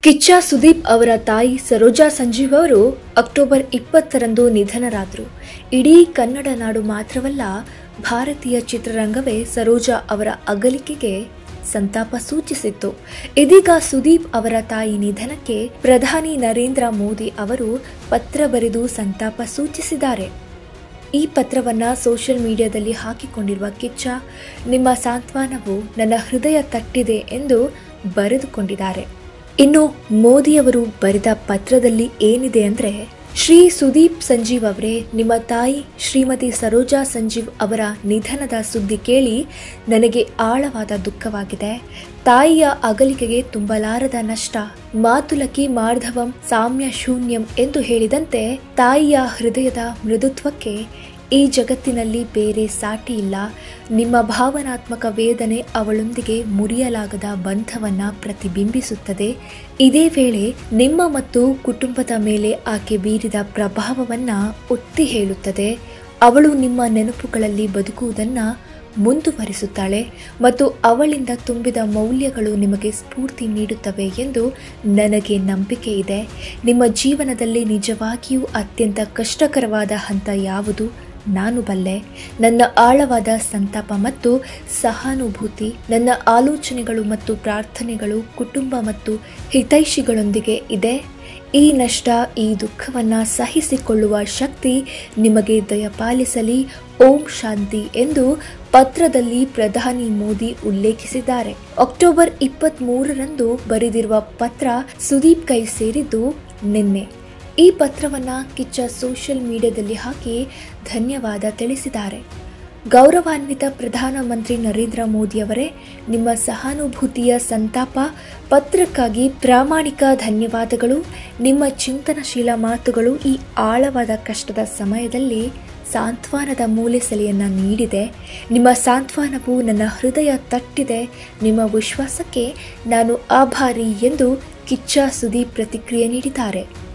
ಕಿಚ್ಚ ಸುದೀಪ್ ಅವರ ತಾಯಿ ಸರೋಜಾ ಸಂಜೀವ್ ಅವರು ಅಕ್ಟೋಬರ್ ಇಪ್ಪತ್ತರಂದು ನಿಧನರಾದರು ಇಡೀ ಕನ್ನಡ ನಾಡು ಮಾತ್ರವಲ್ಲ ಭಾರತೀಯ ಚಿತ್ರರಂಗವೇ ಸರೋಜಾ ಅವರ ಅಗಲಿಕೆಗೆ ಸಂತಾಪ ಸೂಚಿಸಿತ್ತು ಇದೀಗ ಸುದೀಪ್ ಅವರ ತಾಯಿ ನಿಧನಕ್ಕೆ ಪ್ರಧಾನಿ ನರೇಂದ್ರ ಮೋದಿ ಅವರು ಪತ್ರ ಬರೆದು ಸಂತಾಪ ಸೂಚಿಸಿದ್ದಾರೆ ಈ ಪತ್ರವನ್ನ ಸೋಷಿಯಲ್ ಮೀಡಿಯಾದಲ್ಲಿ ಹಾಕಿಕೊಂಡಿರುವ ಕಿಚ್ಚ ನಿಮ್ಮ ಸಾಂತ್ವನವು ನನ್ನ ಹೃದಯ ತಟ್ಟಿದೆ ಎಂದು ಬರೆದುಕೊಂಡಿದ್ದಾರೆ ಇನ್ನು ಮೋದಿಯವರು ಬರೆದ ಪತ್ರದಲ್ಲಿ ಏನಿದೆ ಅಂದರೆ ಶ್ರೀ ಸುದೀಪ್ ಸಂಜೀವ್ ಅವರೇ ನಿಮ್ಮ ತಾಯಿ ಶ್ರೀಮತಿ ಸರೋಜಾ ಸಂಜೀವ್ ಅವರ ನಿಧನದ ಸುದ್ದಿ ಕೇಳಿ ನನಗೆ ಆಳವಾದ ದುಃಖವಾಗಿದೆ ತಾಯಿಯ ಅಗಲಿಕೆಗೆ ತುಂಬಲಾರದ ನಷ್ಟ ಮಾತುಲಕಿ ಮಾರ್ಧವಂ ಸಾಮ್ಯ ಶೂನ್ಯಂ ಎಂದು ಹೇಳಿದಂತೆ ತಾಯಿಯ ಹೃದಯದ ಮೃದುತ್ವಕ್ಕೆ ಈ ಜಗತ್ತಿನಲ್ಲಿ ಬೇರೆ ಸಾಟಿ ಇಲ್ಲ ನಿಮ್ಮ ಭಾವನಾತ್ಮಕ ವೇದನೆ ಅವಳೊಂದಿಗೆ ಮುರಿಯಲಾಗದ ಬಂಧವನ್ನ ಪ್ರತಿಬಿಂಬಿಸುತ್ತದೆ ಇದೇ ವೇಳೆ ನಿಮ್ಮ ಮತ್ತು ಕುಟುಂಬದ ಮೇಲೆ ಆಕೆ ಬೀರಿದ ಪ್ರಭಾವವನ್ನ ಒತ್ತಿ ಹೇಳುತ್ತದೆ ಅವಳು ನಿಮ್ಮ ನೆನಪುಗಳಲ್ಲಿ ಬದುಕುವುದನ್ನ ಮುಂದುವರಿಸುತ್ತಾಳೆ ಮತ್ತು ಅವಳಿಂದ ತುಂಬಿದ ಮೌಲ್ಯಗಳು ನಿಮಗೆ ಸ್ಫೂರ್ತಿ ನೀಡುತ್ತವೆ ಎಂದು ನನಗೆ ನಂಬಿಕೆ ಇದೆ ನಿಮ್ಮ ಜೀವನದಲ್ಲಿ ನಿಜವಾಗಿಯೂ ಅತ್ಯಂತ ಕಷ್ಟಕರವಾದ ಹಂತ ಯಾವುದು ನಾನು ಬಲ್ಲೆ ನನ್ನ ಆಳವಾದ ಸಂತಾಪ ಮತ್ತು ಸಹಾನುಭೂತಿ ನನ್ನ ಆಲೋಚನೆಗಳು ಮತ್ತು ಪ್ರಾರ್ಥನೆಗಳು ಕುಟುಂಬ ಮತ್ತು ಹಿತೈಷಿಗಳೊಂದಿಗೆ ಇದೆ ಈ ನಷ್ಟ ಈ ದುಃಖವನ್ನು ಸಹಿಸಿಕೊಳ್ಳುವ ಶಕ್ತಿ ನಿಮಗೆ ದಯಪಾಲಿಸಲಿ ಓಂ ಶಾಂತಿ ಎಂದು ಪತ್ರದಲ್ಲಿ ಪ್ರಧಾನಿ ಮೋದಿ ಉಲ್ಲೇಖಿಸಿದ್ದಾರೆ ಅಕ್ಟೋಬರ್ ಇಪ್ಪತ್ತ್ ಮೂರರಂದು ಬರೆದಿರುವ ಪತ್ರ ಸುದೀಪ್ ಕೈ ಸೇರಿದ್ದು ನಿನ್ನೆ ಈ ಪತ್ರವನ್ನ ಕಿಚ್ಚ ಸೋಷಿಯಲ್ ಮೀಡಿಯಾದಲ್ಲಿ ಹಾಕಿ ಧನ್ಯವಾದ ತಿಳಿಸಿದ್ದಾರೆ ಗೌರವಾನ್ವಿತ ಪ್ರಧಾನಮಂತ್ರಿ ನರೇಂದ್ರ ಮೋದಿಯವರೇ ನಿಮ್ಮ ಸಹಾನುಭೂತಿಯ ಸಂತಾಪ ಪತ್ರಕ್ಕಾಗಿ ಪ್ರಾಮಾಣಿಕ ಧನ್ಯವಾದಗಳು ನಿಮ್ಮ ಚಿಂತನಶೀಲ ಮಾತುಗಳು ಈ ಆಳವಾದ ಕಷ್ಟದ ಸಮಯದಲ್ಲಿ ಸಾಂತ್ವನದ ಮೂಲೆಸೆಲೆಯನ್ನು ನೀಡಿದೆ ನಿಮ್ಮ ಸಾಂತ್ವನವು ನನ್ನ ಹೃದಯ ತಟ್ಟಿದೆ ನಿಮ್ಮ ವಿಶ್ವಾಸಕ್ಕೆ ನಾನು ಆಭಾರಿ ಎಂದು ಕಿಚ್ಚ ಸುದೀಪ್ ಪ್ರತಿಕ್ರಿಯೆ ನೀಡಿದ್ದಾರೆ